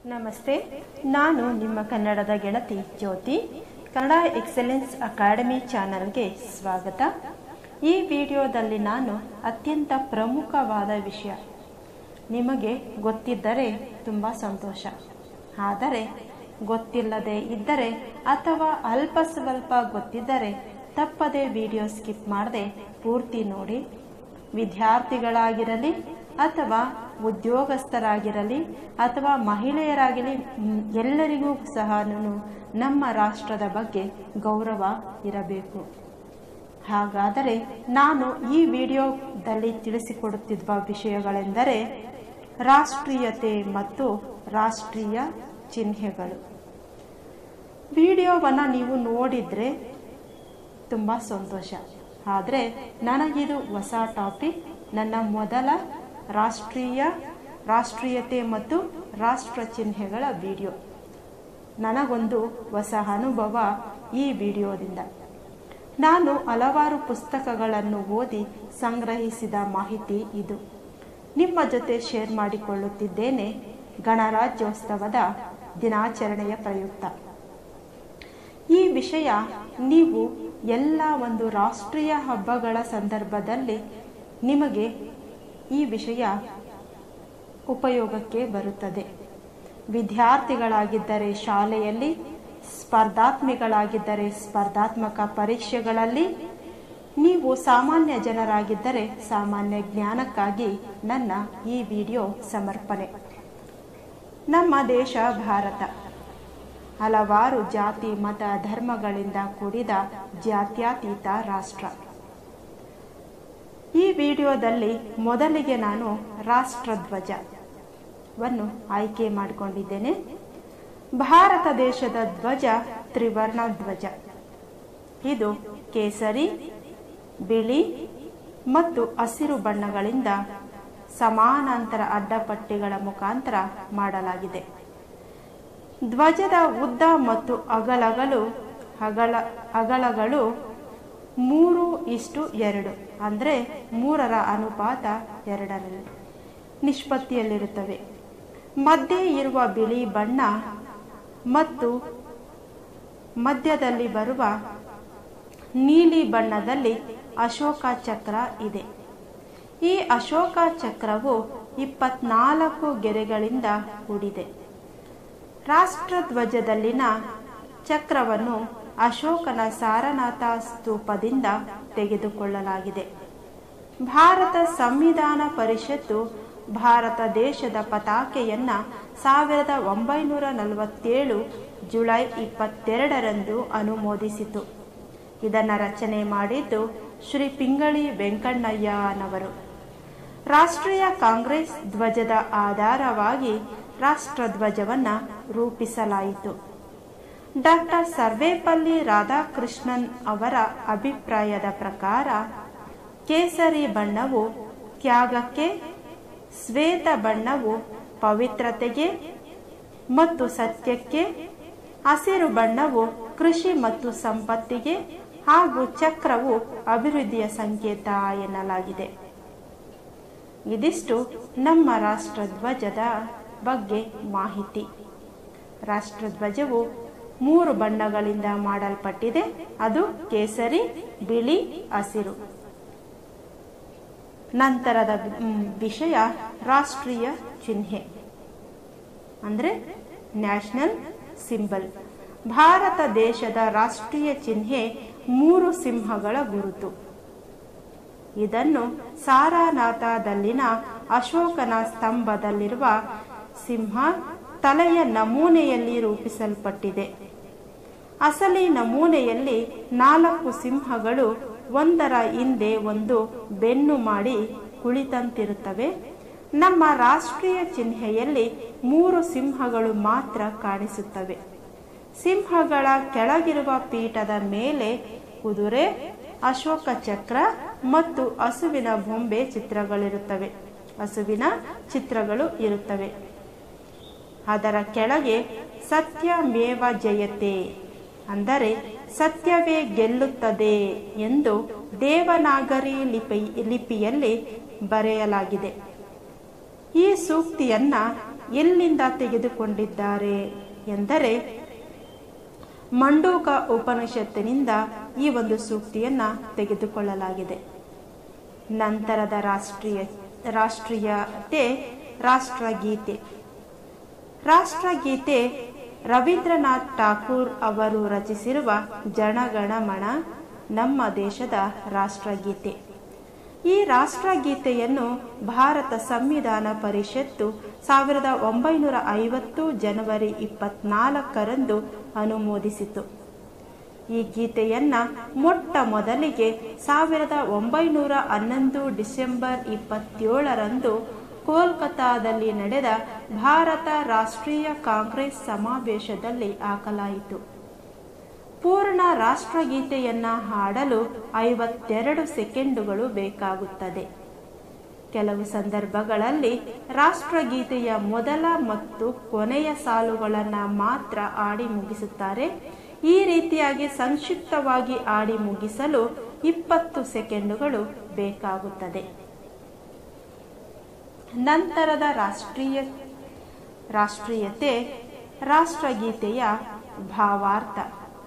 ನಮಸ್ತೆ ನಾನು ನಿಮ್ಮ ಕನ್ನಡದ ಗೆಳತಿ ಜ್ಯೋತಿ ಕನ್ನಡ ಎಕ್ಸಲೆನ್ಸ್ ಅಕಾಡೆಮಿ ಚಾನಲ್ಗೆ ಸ್ವಾಗತ ಈ ವಿಡಿಯೋದಲ್ಲಿ ನಾನು ಅತ್ಯಂತ ಪ್ರಮುಖವಾದ ವಿಷಯ ನಿಮಗೆ ಗೊತ್ತಿದ್ದರೆ ತುಂಬ ಸಂತೋಷ ಆದರೆ ಗೊತ್ತಿಲ್ಲದೆ ಇದ್ದರೆ ಅಥವಾ ಅಲ್ಪ ಸ್ವಲ್ಪ ಗೊತ್ತಿದ್ದರೆ ತಪ್ಪದೆ ವಿಡಿಯೋ ಸ್ಕಿಪ್ ಮಾಡದೆ ಪೂರ್ತಿ ನೋಡಿ ವಿದ್ಯಾರ್ಥಿಗಳಾಗಿರಲಿ ಅಥವಾ ಉದ್ಯೋಗಸ್ಥರಾಗಿರಲಿ ಅಥವಾ ಮಹಿಳೆಯರಾಗಲಿ ಮ್, ಎಲ್ಲರಿಗೂ ಸಹ ನಮ್ಮ ರಾಷ್ಟ್ರದ ಬಗ್ಗೆ ಗೌರವ ಇರಬೇಕು ಹಾಗಾದರೆ ನಾನು ಈ ವಿಡಿಯೋದಲ್ಲಿ ತಿಳಿಸಿಕೊಡುತ್ತಿರುವ ವಿಷಯಗಳೆಂದರೆ ರಾಷ್ಟ್ರೀಯತೆ ಮತ್ತು ರಾಷ್ಟ್ರೀಯ ಚಿಹ್ನೆಗಳು ವಿಡಿಯೋವನ್ನು ನೀವು ನೋಡಿದರೆ ತುಂಬ ಸಂತೋಷ ಆದರೆ ನನಗಿದು ಹೊಸ ಟಾಪಿಕ್ ನನ್ನ ಮೊದಲ ರಾಷ್ಟ್ರೀಯ ರಾಷ್ಟ್ರೀಯತೆ ಮತ್ತು ರಾಷ್ಟ್ರ ಚಿಹ್ನೆಗಳ ವಿಡಿಯೋ ನನಗೊಂದು ಹೊಸ ಅನುಭವ ಈ ವಿಡಿಯೋದಿಂದ ನಾನು ಹಲವಾರು ಪುಸ್ತಕಗಳನ್ನು ಓದಿ ಸಂಗ್ರಹಿಸಿದ ಮಾಹಿತಿ ಇದು ನಿಮ್ಮ ಜೊತೆ ಶೇರ್ ಮಾಡಿಕೊಳ್ಳುತ್ತಿದ್ದೇನೆ ಗಣರಾಜ್ಯೋತ್ಸವದ ದಿನಾಚರಣೆಯ ಪ್ರಯುಕ್ತ ಈ ವಿಷಯ ನೀವು ಎಲ್ಲ ಒಂದು ರಾಷ್ಟ್ರೀಯ ಹಬ್ಬಗಳ ಸಂದರ್ಭದಲ್ಲಿ ನಿಮಗೆ ಈ ವಿಷಯ ಉಪಯೋಗಕ್ಕೆ ಬರುತ್ತದೆ ವಿದ್ಯಾರ್ಥಿಗಳಾಗಿದ್ದರೆ ಶಾಲೆಯಲ್ಲಿ ಸ್ಪರ್ಧಾತ್ಮಿಗಳಾಗಿದ್ದರೆ ಸ್ಪರ್ಧಾತ್ಮಕ ಪರೀಕ್ಷೆಗಳಲ್ಲಿ ನೀವು ಸಾಮಾನ್ಯ ಜನರಾಗಿದ್ದರೆ ಸಾಮಾನ್ಯ ಜ್ಞಾನಕ್ಕಾಗಿ ನನ್ನ ಈ ವಿಡಿಯೋ ಸಮರ್ಪಣೆ ನಮ್ಮ ದೇಶ ಭಾರತ ಹಲವಾರು ಜಾತಿ ಮತ ಧರ್ಮಗಳಿಂದ ಕೂಡಿದ ಜಾತ್ಯತೀತ ರಾಷ್ಟ್ರ ಈ ವಿಡಿಯೋದಲ್ಲಿ ಮೊದಲಿಗೆ ನಾನು ರಾಷ್ಟ್ರಧ್ವಜವನ್ನು ಆಯ್ಕೆ ಮಾಡಿಕೊಂಡಿದ್ದೇನೆ ಭಾರತ ದೇಶದ ಧ್ವಜ ತ್ರಿವರ್ಣ ಧ್ವಜ ಇದು ಕೇಸರಿ ಬಿಳಿ ಮತ್ತು ಹಸಿರು ಬಣ್ಣಗಳಿಂದ ಸಮಾನಾಂತರ ಅಡ್ಡಪಟ್ಟಿಗಳ ಮುಖಾಂತರ ಮಾಡಲಾಗಿದೆ ಧ್ವಜದ ಉದ್ದ ಮತ್ತು ಅಗಲಗಳು ಅಗಲ ಅಗಲಗಳು ಮೂರು ಇಷ್ಟು ಎರಡು ಅಂದರೆ ಮೂರರ ಅನುಪಾತ ಎರಡರಲ್ಲಿ ನಿಷ್ಪತ್ತಿಯಲ್ಲಿರುತ್ತವೆ ಮಧ್ಯೆ ಇರುವ ಬಿಳಿ ಬಣ್ಣ ಮತ್ತು ಮಧ್ಯದಲ್ಲಿ ಬರುವ ನೀಲಿ ಬಣ್ಣದಲ್ಲಿ ಅಶೋಕ ಚಕ್ರ ಇದೆ ಈ ಅಶೋಕ ಚಕ್ರವು ಇಪ್ಪತ್ನಾಲ್ಕು ಗೆರೆಗಳಿಂದ ಕೂಡಿದೆ ರಾಷ್ಟ್ರಧ್ವಜದಲ್ಲಿನ ಚಕ್ರವನ್ನು ಅಶೋಕನ ಸಾರನಾಥ ಸ್ತೂಪದಿಂದ ತೆಗೆದುಕೊಳ್ಳಲಾಗಿದೆ ಭಾರತ ಸಂವಿಧಾನ ಪರಿಷತ್ತು ಭಾರತ ದೇಶದ ಪತಾಕೆಯನ್ನ ಸಾವಿರದ ಒಂಬೈನೂರ ನಲವತ್ತೇಳು ಜುಲೈ ಇಪ್ಪತ್ತೆರಡರಂದು ಅನುಮೋದಿಸಿತು ಇದನ್ನು ರಚನೆ ಮಾಡಿದ್ದು ಶ್ರೀ ಪಿಂಗಳಿ ವೆಂಕಣ್ಣಯ್ಯನವರು ರಾಷ್ಟ್ರೀಯ ಕಾಂಗ್ರೆಸ್ ಧ್ವಜದ ಆಧಾರವಾಗಿ ರಾಷ್ಟ್ರಧ್ವಜವನ್ನು ರೂಪಿಸಲಾಯಿತು ಡಾಕ್ಟರ್ ಸರ್ವೇಪಲ್ಲಿ ರಾಧಾಕೃಷ್ಣನ್ ಅವರ ಅಭಿಪ್ರಾಯದ ಪ್ರಕಾರ ಕೇಸರಿ ಬಣ್ಣವು ತ್ಯಾಗಕ್ಕೆ ಶ್ವೇತ ಬಣ್ಣವು ಪವಿತ್ರತೆಗೆ ಮತ್ತು ಸತ್ಯಕ್ಕೆ ಹಸಿರು ಬಣ್ಣವು ಕೃಷಿ ಮತ್ತು ಸಂಪತ್ತಿಗೆ ಹಾಗೂ ಚಕ್ರವು ಅಭಿವೃದ್ಧಿಯ ಸಂಕೇತ ಎನ್ನಲಾಗಿದೆ ಇದಿಷ್ಟು ನಮ್ಮ ರಾಷ್ಟ್ರಧ್ವಜದ ಬಗ್ಗೆ ಮಾಹಿತಿ ರಾಷ್ಟ್ರಧ್ವಜವು ಮೂರು ಬಣ್ಣಗಳಿಂದ ಮಾಡಲ್ಪಟ್ಟಿದೆ ಅದು ಕೇಸರಿ ಬಿಳಿ ಹಸಿರು ನಂತರದ ಮ್, ವಿಷಯ ರಾಷ್ಟ್ರೀಯ ಚಿಹ್ನೆ ಅಂದರೆ ನ್ಯಾಷನಲ್ ಸಿಂಬಲ್ ಭಾರತ ದೇಶದ ರಾಷ್ಟ್ರೀಯ ಚಿಹ್ನೆ ಮೂರು ಸಿಂಹಗಳ ಗುರುತು ಇದನ್ನು ಸಾರಾನಾಥದಲ್ಲಿನ ಅಶೋಕನ ಸ್ತಂಭದಲ್ಲಿರುವ ಸಿಂಹ ತಲೆಯ ನಮೂನೆಯಲ್ಲಿ ರೂಪಿಸಲ್ಪಟ್ಟಿದೆ ಅಸಲಿ ನಮೂನೆಯಲ್ಲಿ ನಾಲ್ಕು ಸಿಂಹಗಳು ಒಂದರ ಹಿಂದೆ ಒಂದು ಬೆನ್ನು ಮಾಡಿ ಕುಳಿತಂತಿರುತ್ತವೆ ನಮ್ಮ ರಾಷ್ಟ್ರೀಯ ಚಿಹ್ನೆಯಲ್ಲಿ ಮೂರು ಸಿಂಹಗಳು ಮಾತ್ರ ಕಾಣಿಸುತ್ತವೆ ಸಿಂಹಗಳ ಕೆಳಗಿರುವ ಪೀಠದ ಮೇಲೆ ಕುದುರೆ ಅಶೋಕ ಚಕ್ರ ಮತ್ತು ಹಸುವಿನ ಬೊಂಬೆ ಚಿತ್ರಗಳಿರುತ್ತವೆ ಹಸುವಿನ ಚಿತ್ರಗಳು ಇರುತ್ತವೆ ಅದರ ಕೆಳಗೆ ಸತ್ಯಮೇವ ಜಯತೆ ಅಂದರೆ ಸತ್ಯವೇ ಗೆಲ್ಲುತ್ತದೆ ಎಂದು ದೇವನಾಗರಿ ಲಿಪಿ ಲಿಪಿಯಲ್ಲಿ ಬರೆಯಲಾಗಿದೆ ಈ ಸೂಕ್ತಿಯನ್ನ ಎಲ್ಲಿಂದ ತೆಗೆದುಕೊಂಡಿದ್ದಾರೆ ಎಂದರೆ ಮಂಡೂಕ ಉಪನಿಷತ್ತಿನಿಂದ ಈ ಒಂದು ಸೂಕ್ತಿಯನ್ನ ತೆಗೆದುಕೊಳ್ಳಲಾಗಿದೆ ನಂತರದ ರಾಷ್ಟ್ರೀಯ ರಾಷ್ಟ್ರೀಯತೆ ರಾಷ್ಟ್ರಗೀತೆ ರಾಷ್ಟ್ರಗೀತೆ ರವೀಂದ್ರನಾಥ್ ಠಾಕೂರ್ ಅವರು ರಚಿಸಿರುವ ಜನಗಣಮಣ ನಮ್ಮ ದೇಶದ ರಾಷ್ಟ್ರಗೀತೆ ಈ ರಾಷ್ಟ್ರಗೀತೆಯನ್ನು ಭಾರತ ಸಂವಿಧಾನ ಪರಿಷತ್ತು ಸಾವಿರದ ಒಂಬೈನೂರ ಐವತ್ತು ಜನವರಿ ಇಪ್ಪತ್ನಾಲ್ಕರಂದು ಅನುಮೋದಿಸಿತು ಈ ಗೀತೆಯನ್ನ ಮೊಟ್ಟ ಮೊದಲಿಗೆ ಸಾವಿರದ ಒಂಬೈನೂರ ಹನ್ನೊಂದು ಡಿಸೆಂಬರ್ ಇಪ್ಪತ್ತೇಳರಂದು ಕೋಲ್ಕತಾದಲ್ಲಿ ನಡೆದ ಭಾರತ ರಾಷ್ಟ್ರೀಯ ಕಾಂಗ್ರೆಸ್ ಸಮಾವೇಶದಲ್ಲಿ ಹಾಕಲಾಯಿತು ಪೂರ್ಣ ರಾಷ್ಟ್ರಗೀತೆಯನ್ನ ಹಾಡಲು ಐವತ್ತೆರಡು ಸೆಕೆಂಡುಗಳು ಬೇಕಾಗುತ್ತದೆ ಕೆಲವು ಸಂದರ್ಭಗಳಲ್ಲಿ ರಾಷ್ಟ್ರಗೀತೆಯ ಮೊದಲ ಮತ್ತು ಕೊನೆಯ ಸಾಲುಗಳನ್ನು ಮಾತ್ರ ಆಡಿ ಮುಗಿಸುತ್ತಾರೆ ಈ ರೀತಿಯಾಗಿ ಸಂಕ್ಷಿಪ್ತವಾಗಿ ಆಡಿ ಮುಗಿಸಲು ಇಪ್ಪತ್ತು ಸೆಕೆಂಡುಗಳು ಬೇಕಾಗುತ್ತದೆ ನಂತರದ ರಾಷ್ಟ್ರೀಯ ರಾಷ್ಟ್ರೀಯತೆ ರಾಷ್ಟ್ರಗೀತೆಯ ಭಾವಾರ್ಥ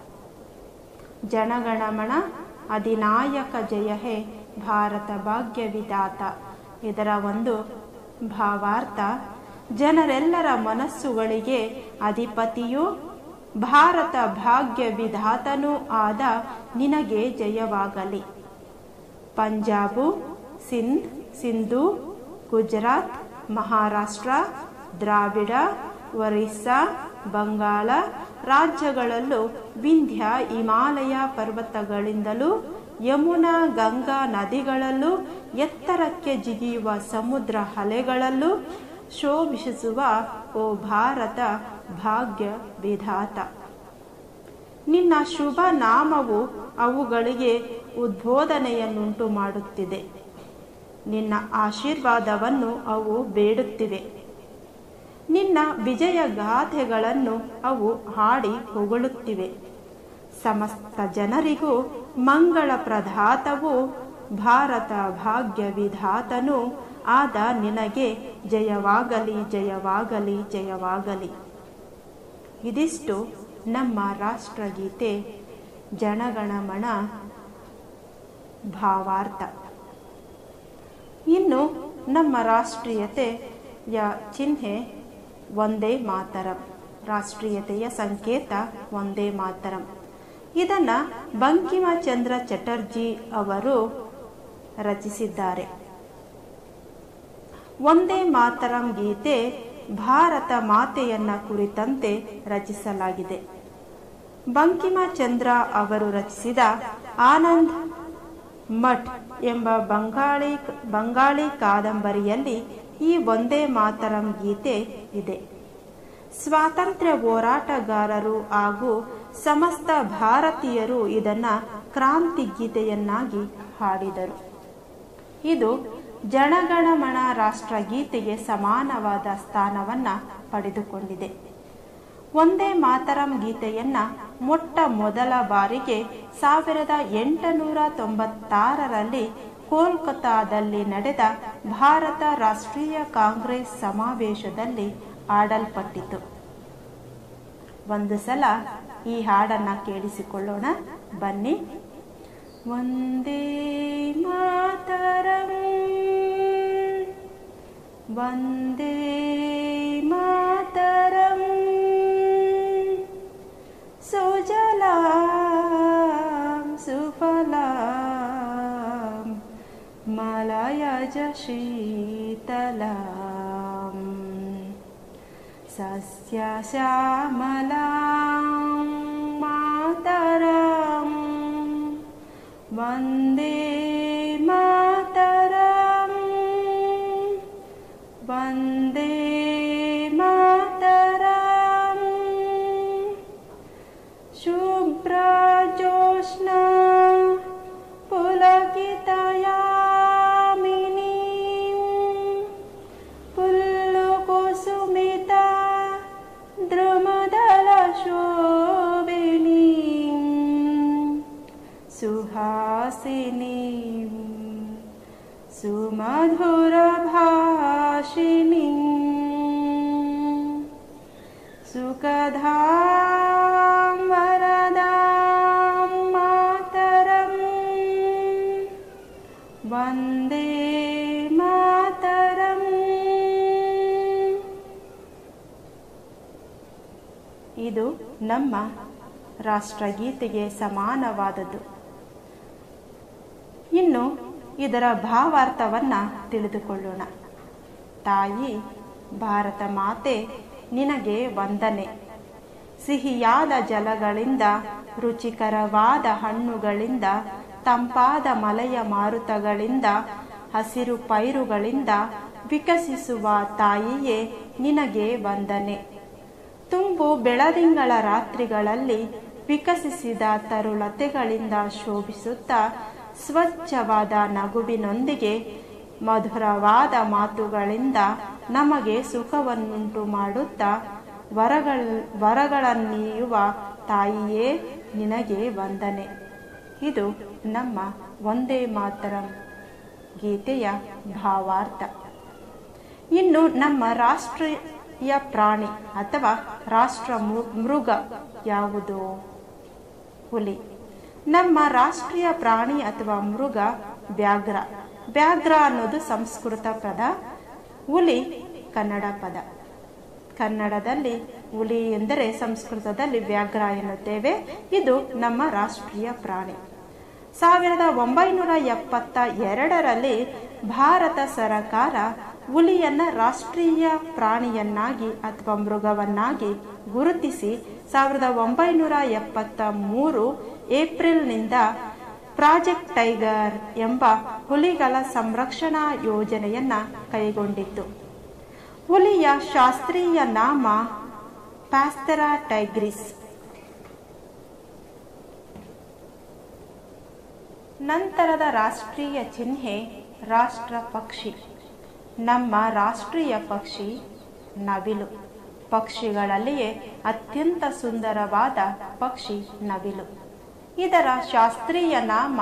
ಜನಗಣಮಣ ಅಧಿನಾಯಕ ಜಯ ಹೇ ಭಾರತ ಭಾಗ್ಯ ವಿಧಾತ ಇದರ ಒಂದು ಭಾವಾರ್ಥ ಜನರೆಲ್ಲರ ಮನಸ್ಸುಗಳಿಗೆ ಅಧಿಪತಿಯೂ ಭಾರತ ಭಾಗ್ಯ ವಿಧಾತನೂ ಆದ ನಿನಗೆ ಜಯವಾಗಲಿ ಪಂಜಾಬು ಸಿಂಧ್ ಸಿಂಧು ಗುಜರಾತ್ ಮಹಾರಾಷ್ಟ್ರ ದ್ರಾವಿಡ ಒರಿಸ್ಸಾ ಬಂಗಾಳ ರಾಜ್ಯಗಳಲ್ಲೂ ವಿಂಧ್ಯ ಹಿಮಾಲಯ ಪರ್ವತಗಳಿಂದಲೂ ಯಮುನಾ ಗಂಗಾ ನದಿಗಳಲ್ಲೂ ಎತ್ತರಕ್ಕೆ ಜಿಗಿಯುವ ಸಮುದ್ರ ಅಲೆಗಳಲ್ಲೂ ಶೋಭಿಸುವ ಓ ಭಾರತ ಭಾಗ್ಯ ವಿಧಾತ ನಿನ್ನ ಶುಭ ನಾಮವು ಅವುಗಳಿಗೆ ಉದ್ಬೋಧನೆಯನ್ನುಂಟು ಮಾಡುತ್ತಿದೆ ನಿನ್ನ ಆಶೀರ್ವಾದವನ್ನು ಅವು ಬೇಡುತ್ತಿವೆ ನಿನ್ನ ವಿಜಯ ಗಾಥೆಗಳನ್ನು ಅವು ಹಾಡಿ ಹೊಗಳುತ್ತಿವೆ ಸಮಸ್ತ ಜನರಿಗೂ ಮಂಗಳ ಪ್ರಧಾತವು ಭಾರತ ಭಾಗ್ಯ ವಿಧಾತನು ಆದ ನಿನಗೆ ಜಯವಾಗಲಿ ಜಯವಾಗಲಿ ಜಯವಾಗಲಿ ಇದಿಷ್ಟು ನಮ್ಮ ರಾಷ್ಟ್ರಗೀತೆ ಜನಗಣಮಣ ಭಾವಾರ್ಥ ಇನ್ನು ನಮ್ಮ ರಾಷ್ಟ್ರೀಯತೆಯ ಚಿಹ್ನೆ ಒಂದೇ ಮಾತರಂ ರಾಷ್ಟ್ರೀಯತೆಯ ಸಂಕೇತ ಒಂದೇ ಮಾತರಂ ಇದನ್ನ ಬಂಕಿಮಚಂದ್ರ ಚಟರ್ಜಿ ಅವರು ರಚಿಸಿದ್ದಾರೆ ಒಂದೇ ಮಾತರಂ ಗೀತೆ ಭಾರತ ಮಾತೆಯನ್ನ ಕುರಿತಂತೆ ರಚಿಸಲಾಗಿದೆ ಬಂಕಿಮಚಂದ್ರ ಅವರು ರಚಿಸಿದ ಆನಂದ್ ಮಠ್ ಎಂಬ ಬಂಗಾಳಿ ಬಂಗಾಳಿ ಕಾದಂಬರಿಯಲ್ಲಿ ಈ ಒಂದೇ ಮಾತರಂ ಗೀತೆ ಇದೆ ಸ್ವಾತಂತ್ರ್ಯ ಹೋರಾಟಗಾರರು ಹಾಗೂ ಸಮಸ್ತ ಭಾರತೀಯರು ಇದನ್ನ ಕ್ರಾಂತಿ ಗೀತೆಯನ್ನಾಗಿ ಹಾಡಿದರು ಇದು ಜನಗಣಮಣ ರಾಷ್ಟ್ರಗೀತೆಗೆ ಸಮಾನವಾದ ಸ್ಥಾನವನ್ನ ಪಡೆದುಕೊಂಡಿದೆ ಒಂದೇ ಮಾತರಂ ಗೀತೆಯನ್ನ ಮೊಟ್ಟ ಮೊದಲ ಬಾರಿಗೆ ಸಾವಿರದ ಎಂಟುನೂರ ತೊಂಬತ್ತಾರರಲ್ಲಿ ಕೋಲ್ಕತಾದಲ್ಲಿ ನಡೆದ ಭಾರತ ರಾಷ್ಟ್ರೀಯ ಕಾಂಗ್ರೆಸ್ ಸಮಾವೇಶದಲ್ಲಿ ಆಡಲ್ಪಟ್ಟಿತು ಒಂದು ಸಲ ಈ ಹಾಡನ್ನ ಕೇಳಿಸಿಕೊಳ್ಳೋಣ ಬನ್ನಿ ಒಂದೇ ಮಾತರಂ ವಂದೇ ಮಾತರಂ ಸುಜಲಾಂ ಸುಫಲಾಂ ಮಲಯಜ ಶೀತಲಾಂ ಸಸ್ಯಶ್ಯಾಮಲಾಂ ಮಾತರಂ ವಂದೇ ಮಾತರಂ ವಂದೇ ಮಾತರಂ ಶುಭ್ರಜೋಷ್ಣ ಪುಲಕಿತಯಾಮಿನಿ ಪುಲ್ಲುಕುಸುಮಿತ ದ್ರುಮದಲ ಶೋಭಿನಿ ಸುಹಾಸಿನಿ ಸುಖಧಾಂ ವರದಾಂ ಮಾತರಂ ವಂದೇ ಮಾತರಂ ಇದು ನಮ್ಮ ರಾಷ್ಟ್ರಗೀತೆಗೆ ಸಮಾನವಾದದ್ದು ಇನ್ನು ಇದರ ಭಾವಾರ್ಥವನ್ನು ತಿಳಿದುಕೊಳ್ಳೋಣ ತಾಯಿ ಭಾರತ ಮಾತೆ ನಿನಗೆ ವಂದನೆ ಸಿಹಿಯಾದ ಜಲಗಳಿಂದ ರುಚಿಕರವಾದ ಹಣ್ಣುಗಳಿಂದ ತಂಪಾದ ಮಲೆಯ ಮಾರುತಗಳಿಂದ ಹಸಿರು ಪೈರುಗಳಿಂದ ವಿಕಸಿಸುವ ತಾಯಿಯೇ ನಿನಗೆ ವಂದನೆ ತುಂಬು ಬೆಳದಿಂಗಳ ರಾತ್ರಿಗಳಲ್ಲಿ ವಿಕಸಿಸಿದ ತರುಲತೆಗಳಿಂದ ಶೋಭಿಸುತ್ತಾ ಸ್ವಚ್ಛವಾದ ನಗುವಿನೊಂದಿಗೆ ಮಧುರವಾದ ಮಾತುಗಳಿಂದ ನಮಗೆ ಸುಖವನ್ನುಂಟು ಮಾಡುತ್ತಾ ವರಗಳ ವರಗಳನ್ನೀಯುವ ತಾಯಿಯೇ ನಿನಗೆ ವಂದನೆ ಇದು ನಮ್ಮ ಒಂದೇ ಮಾತರಂ ಗೀತೆಯ ಭಾವಾರ್ಥ ಇನ್ನು ನಮ್ಮ ರಾಷ್ಟ್ರೀಯ ಪ್ರಾಣಿ ಅಥವಾ ರಾಷ್ಟ್ರ ಮೃ- ಮೃಗ ಯಾವುದು ಹುಲಿ ನಮ್ಮ ರಾಷ್ಟ್ರೀಯ ಪ್ರಾಣಿ ಅಥವಾ ಮೃಗ ವ್ಯಾಘ್ರ ವ್ಯಾಘ್ರ ಅನ್ನೋದು ಸಂಸ್ಕೃತ ಪದ ಹುಲಿ ಕನ್ನಡ ಪದ ಕನ್ನಡದಲ್ಲಿ ಹುಲಿ ಎಂದರೆ ಸಂಸ್ಕೃತದಲ್ಲಿ ವ್ಯಾಘ್ರ ಎನ್ನುತ್ತೇವೆ ಇದು ನಮ್ಮ ರಾಷ್ಟ್ರೀಯ ಪ್ರಾಣಿ ಸಾವಿರದ ಒಂಬೈನೂರ ಎಪ್ಪತ್ತ ಎರಡರಲ್ಲಿ ಭಾರತ ಸರಕಾರ ಹುಲಿಯನ್ನ ರಾಷ್ಟ್ರೀಯ ಪ್ರಾಣಿಯನ್ನಾಗಿ ಅಥವಾ ಮೃಗವನ್ನಾಗಿ ಗುರುತಿಸಿ ಸಾವಿರದ ಒಂಬೈನೂರ ಎಪ್ಪತ್ತ ಮೂರು ಏಪ್ರಿಲ್ನಿಂದ ಪ್ರಾಜೆಕ್ಟ್ ಟೈಗರ್ ಎಂಬ ಹುಲಿಗಳ ಸಂರಕ್ಷಣಾ ಯೋಜನೆಯನ್ನ ಕೈಗೊಂಡಿತ್ತು ಹುಲಿಯ ಶಾಸ್ತ್ರೀಯ ನಾಮ ಪ್ಯಾಸ್ತರಾ ಟೈಗ್ರಿಸ್ ನಂತರದ ರಾಷ್ಟ್ರೀಯ ಚಿಹ್ನೆ ರಾಷ್ಟ್ರ ಪಕ್ಷಿ ನಮ್ಮ ರಾಷ್ಟ್ರೀಯ ಪಕ್ಷಿ ನವಿಲು ಪಕ್ಷಿಗಳಲ್ಲಿಯೇ ಅತ್ಯಂತ ಸುಂದರವಾದ ಪಕ್ಷಿ ನವಿಲು ಇದರ ಶಾಸ್ತ್ರೀಯ ನಾಮ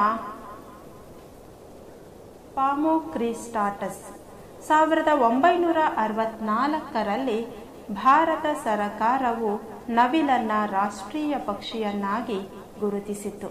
ಪಾಮೋಕ್ರಿಸ್ಟಾಟಸ್ ಸಾವಿರದ ಒಂಬೈನೂರ ಅರವತ್ನಾಲ್ಕರಲ್ಲಿ ಭಾರತ ಸರಕಾರವು ನವಿಲನ್ನ ರಾಷ್ಟ್ರೀಯ ಪಕ್ಷಿಯನ್ನಾಗಿ ಗುರುತಿಸಿತು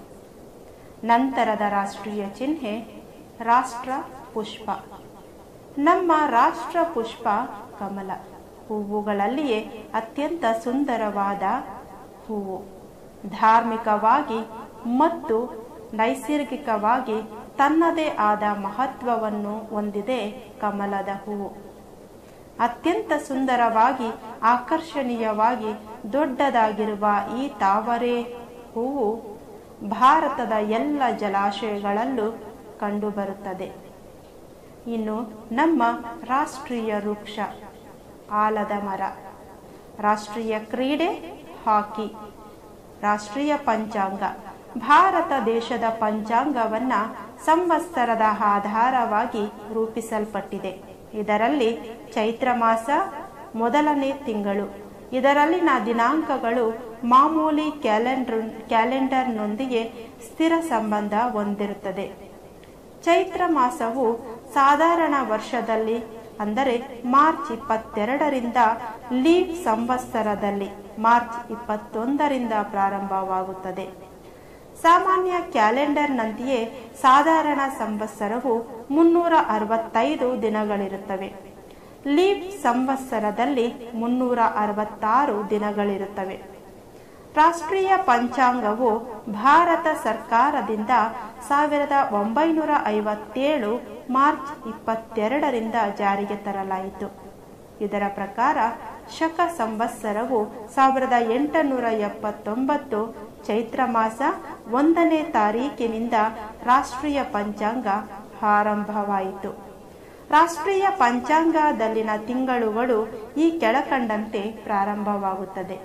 ನಂತರದ ರಾಷ್ಟ್ರೀಯ ಚಿಹ್ನೆ ರಾಷ್ಟ್ರ ಪುಷ್ಪ ನಮ್ಮ ರಾಷ್ಟ್ರ ಪುಷ್ಪ ಕಮಲ ಹೂವುಗಳಲ್ಲಿಯೇ ಅತ್ಯಂತ ಸುಂದರವಾದ ಹೂವು ಧಾರ್ಮಿಕವಾಗಿ ಮತ್ತು ನೈಸರ್ಗಿಕವಾಗಿ ತನ್ನದೇ ಆದ ಮಹತ್ವವನ್ನು ಹೊಂದಿದೆ ಕಮಲದ ಹೂವು ಅತ್ಯಂತ ಸುಂದರವಾಗಿ ಆಕರ್ಷಣೀಯವಾಗಿ ದೊಡ್ಡದಾಗಿರುವ ಈ ತಾವರೆ ಹೂವು ಭಾರತದ ಎಲ್ಲ ಜಲಾಶಯಗಳಲ್ಲೂ ಕಂಡುಬರುತ್ತದೆ ಇನ್ನು ನಮ್ಮ ರಾಷ್ಟ್ರೀಯ ವೃಕ್ಷ ಆಲದ ಮರ ರಾಷ್ಟ್ರೀಯ ಕ್ರೀಡೆ ಹಾಕಿ ರಾಷ್ಟ್ರೀಯ ಪಂಚಾಂಗ ಭಾರತ ದೇಶದ ಪಂಚಾಂಗವನ್ನ ಸಂವತ್ಸರದ ಆಧಾರವಾಗಿ ರೂಪಿಸಲ್ಪಟ್ಟಿದೆ ಇದರಲ್ಲಿ ಚೈತ್ರ ಮಾಸ ಮೊದಲನೇ ತಿಂಗಳು ಇದರಲ್ಲಿನ ದಿನಾಂಕಗಳು ಮಾಮೂಲಿ ಕ್ಯಾಲೆಂಡರ್ ಕ್ಯಾಲೆಂಡರ್ನೊಂದಿಗೆ ಸ್ಥಿರ ಸಂಬಂಧ ಹೊಂದಿರುತ್ತದೆ ಚೈತ್ರ ಮಾಸವು ಸಾಧಾರಣ ವರ್ಷದಲ್ಲಿ ಅಂದರೆ ಮಾರ್ಚ್ ಇಪ್ಪತ್ತೆರಡರಿಂದ ಲೀವ್ ಸಂವತ್ಸರದಲ್ಲಿ ಮಾರ್ಚ್ ಇಪ್ಪತ್ತೊಂದರಿಂದ ಪ್ರಾರಂಭವಾಗುತ್ತದೆ ಸಾಮಾನ್ಯ ಕ್ಯಾಲೆಂಡರ್ನಂತೆಯೇ ಸಾಧಾರಣ ಸಂವತ್ಸರವು ಮುನ್ನೂರ ಅರವತ್ತೈದು ದಿನಗಳಿರುತ್ತವೆ ಲೀವ್ ಸಂವತ್ಸರದಲ್ಲಿ ಮುನ್ನೂರ ಅರವತ್ತಾರು ದಿನಗಳಿರುತ್ತವೆ ರಾಷ್ಟ್ರೀಯ ಪಂಚಾಂಗವು ಭಾರತ ಸರ್ಕಾರದಿಂದ ಸಾವಿರದ ಒಂಬೈನೂರ ಐವತ್ತೇಳು ಮಾರ್ಚ್ ಇಪ್ಪತ್ತೆರಡರಿಂದ ಜಾರಿಗೆ ತರಲಾಯಿತು ಇದರ ಪ್ರಕಾರ ಶಕ ಸಂವತ್ಸರವು ಸಾವಿರದ ಎಂಟುನೂರ ಎಪ್ಪತ್ತೊಂಬತ್ತು ಚೈತ್ರ ಮಾಸ ಒಂದನೇ ತಾರೀಕಿನಿಂದ ರಾಷ್ಟ್ರೀಯ ಪಂಚಾಂಗ ಆರಂಭವಾಯಿತು ರಾಷ್ಟ್ರೀಯ ಪಂಚಾಂಗದಲ್ಲಿನ ತಿಂಗಳುಗಳು ಈ ಕೆಳಕಂಡಂತೆ ಪ್ರಾರಂಭವಾಗುತ್ತದೆ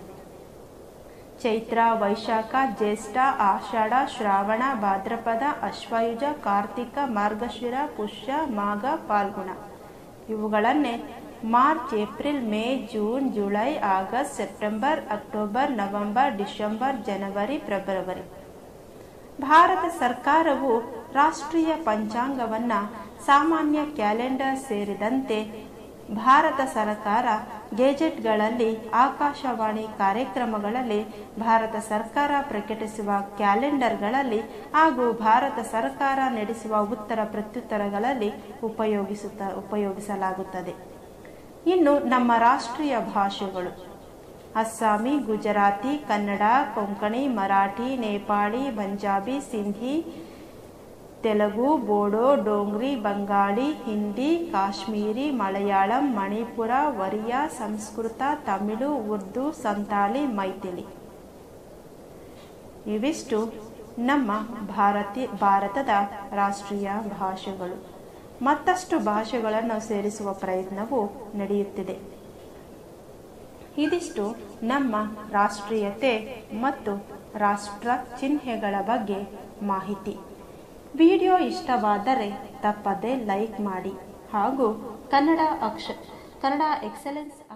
ಚೈತ್ರ ವೈಶಾಖ ಜ್ಯೇಷ್ಠ ಆಷಾಢ ಶ್ರಾವಣ ಭಾದ್ರಪದ ಅಶ್ವಯುಜ ಕಾರ್ತಿಕ ಮಾರ್ಗಶಿರ ಪುಷ್ಯ ಮಾಘ ಫಾಲ್ಗುಣ ಇವುಗಳನ್ನೇ March April May June July August September October November December ಜನವರಿ ಫೆಬ್ರವರಿ ಭಾರತ ಸರ್ಕಾರವು ರಾಷ್ಟ್ರೀಯ ಪಂಚಾಂಗವನ್ನ ಸಾಮಾನ್ಯ ಕ್ಯಾಲೆಂಡರ್ ಸೇರಿದಂತೆ ಭಾರತ ಸರ್ಕಾರ ಗೆಜೆಟ್ಗಳಲ್ಲಿ ಆಕಾಶವಾಣಿ ಕಾರ್ಯಕ್ರಮಗಳಲ್ಲಿ ಭಾರತ ಸರ್ಕಾರ ಪ್ರಕಟಿಸುವ ಕ್ಯಾಲೆಂಡರ್ಗಳಲ್ಲಿ ಹಾಗೂ ಭಾರತ ಸರ್ಕಾರ ನಡೆಸುವ ಉತ್ತರ ಪ್ರತ್ಯುತ್ತರಗಳಲ್ಲಿ ಉಪಯೋಗಿಸುತ್ತ ಉಪಯೋಗಿಸಲಾಗುತ್ತದೆ ಇನ್ನು ನಮ್ಮ ರಾಷ್ಟ್ರೀಯ ಭಾಷೆಗಳು ಅಸ್ಸಾಮಿ ಗುಜರಾತಿ ಕನ್ನಡ ಕೊಂಕಣಿ ಮರಾಠಿ ನೇಪಾಳಿ ಪಂಜಾಬಿ ಸಿಂಧಿ ತೆಲುಗು ಬೋಡೋ ಡೋಂಗ್ರಿ ಬಂಗಾಳಿ ಹಿಂದಿ ಕಾಶ್ಮೀರಿ ಮಲಯಾಳಂ ಮಣಿಪುರ ಒರಿಯಾ ಸಂಸ್ಕೃತ ತಮಿಳು ಉರ್ದು ಸಂತಾಳಿ ಮೈಥಿಲಿ ಇವಿಷ್ಟು ನಮ್ಮ ಭಾರತಿ ಭಾರತದ ರಾಷ್ಟ್ರೀಯ ಭಾಷೆಗಳು ಮತ್ತಷ್ಟು ಭಾಷೆಗಳನ್ನು ಸೇರಿಸುವ ಪ್ರಯತ್ನವು ನಡೆಯುತ್ತಿದೆ ಇದಿಷ್ಟು ನಮ್ಮ ರಾಷ್ಟ್ರೀಯತೆ ಮತ್ತು ರಾಷ್ಟ್ರ ಚಿಹ್ನೆಗಳ ಬಗ್ಗೆ ಮಾಹಿತಿ ವಿಡಿಯೋ ಇಷ್ಟವಾದರೆ ತಪ್ಪದೆ ಲೈಕ್ ಮಾಡಿ ಹಾಗೂ ಕನ್ನಡ ಅಕ್ಷ ಕನ್ನಡ ಎಕ್ಸಲೆನ್ಸ್